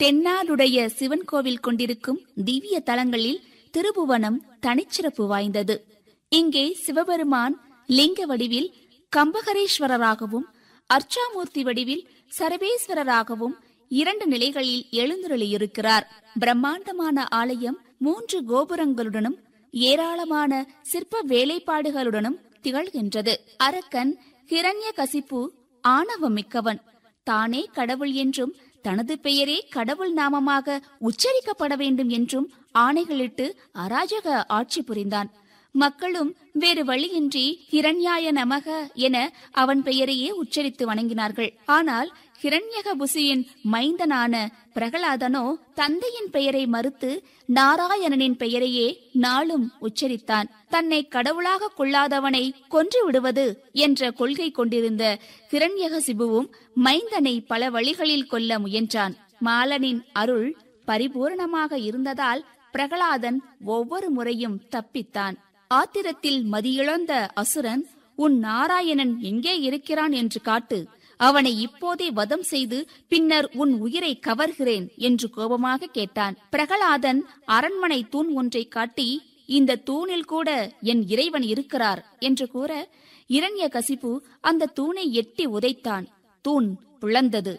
தென்னாடுடைய சிவன் கோவில் கொண்டிருக்கும் திவ்ய தலங்களில் திருபுவனம் தனிச்சிறப்பு வாய்ந்தது இங்கே சிவபெருமான் லிங்க வடிவில் கம்பகரேஸ்வரராகவும் அர்ச்சாமூர்த்தி வடிவில் சரவேஸ்வரராகவும் இரண்டு நிலைகளில் எழுந்துருளியிருக்கிறார் பிரம்மாண்டமான ஆலயம் மூன்று கோபுரங்களுடனும் ஏராளமான சிற்ப வேலைப்பாடுகளுடனும் திகழ்கின்றது அரக்கன் ஹிரண்ய கசிப்பு ஆணவம் மிக்கவன் தானே கடவுள் என்றும் தனது பெயரே கடவுள் நாமமாக உச்சரிக்கப்பட வேண்டும் என்றும் ஆணைகளிட்டு அராஜக ஆட்சி புரிந்தான் மக்களும் வேறு வழியின்றி ஹிரண்யாய நமக என அவன் பெயரையே உச்சரித்து வணங்கினார்கள் ஆனால் ஹிரண்யகபுசியின் மைந்தனான பிரகலாதனோ தந்தையின் பெயரை மறுத்து நாராயணனின் பெயரையே நாளும் உச்சரித்தான் தன்னை கடவுளாக கொள்ளாதவனை கொன்று விடுவது என்ற கொள்கை கொண்டிருந்த ஹிரண்யகசிபுவும் மைந்தனை பல வழிகளில் கொல்ல முயன்றான் மாலனின் அருள் பரிபூரணமாக இருந்ததால் பிரகலாதன் ஒவ்வொரு முறையும் தப்பித்தான் ஆத்திரத்தில் மதியிழந்த அசுரன் உன் நாராயணன் எங்கே இருக்கிறான் என்று காட்டு அவனை இப்போதே வதம் செய்து பின்னர் உன் உயிரை கவர்கிறேன் என்று கோபமாக கேட்டான் பிரகலாதன் அரண்மனை தூண் ஒன்றை காட்டி இந்த தூணில் கூட என் இறைவன் இருக்கிறார் என்று கூற இரண்ய கசிப்பு அந்த தூணை எட்டி உதைத்தான் தூண் பிளந்தது